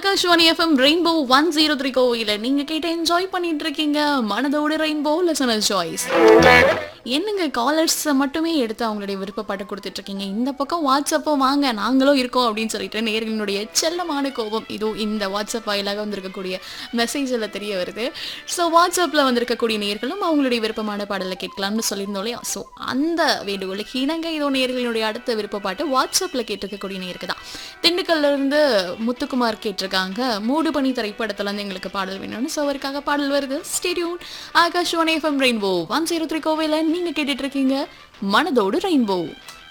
Akashvani FM Rainbow one zero three கோவில நீங்க கேட்டு என்ஜாய் பண்ணிட்டு இருக்கீங்க மனதோடு ரெயின்போ லெசனர் சாய்ஸ் என்னங்க காலர்ஸ் மட்டுமே எடுத்து அவங்களுடைய விருப்பப்பாட்டை கொடுத்துட்டு இருக்கீங்க இந்த பக்கம் வாட்ஸ்அப்போ வாங்க நாங்களும் இருக்கோம் அப்படின்னு சொல்லிட்டு நேர்களுடைய செல்லமான கோபம் இதோ இந்த வாட்ஸ்அப் வாயிலாக வந்திருக்கக்கூடிய மெசேஜில் தெரிய வருது ஸோ வாட்ஸ்அப்பில் வந்திருக்கக்கூடிய நேர்களும் அவங்களுடைய விருப்பமான பாடலை கேட்கலாம்னு சொல்லியிருந்தோம் இல்லையா ஸோ அந்த வேண்டுகோளுக்கு இணங்க இதோ நேர்களுடைய அடுத்த விருப்பப்பாட்டு வாட்ஸ்அப்பில் கேட்டிருக்கக்கூடிய நேருக்கு தான் திண்டுக்கல்ல இருந்து முத்துக்குமார் கேட்டிருக்காங்க மூடு பனி திரைப்படத்துல இருந்து எங்களுக்கு பாடல் வேணும்னு ஸோ அவருக்காக பாடல் வருது stay tuned Akashvani FM Rainbow one zero three கோவையில் நீங்கள் கேட்டுட்டு இருக்கீங்க மனதோடு ரெயின்போ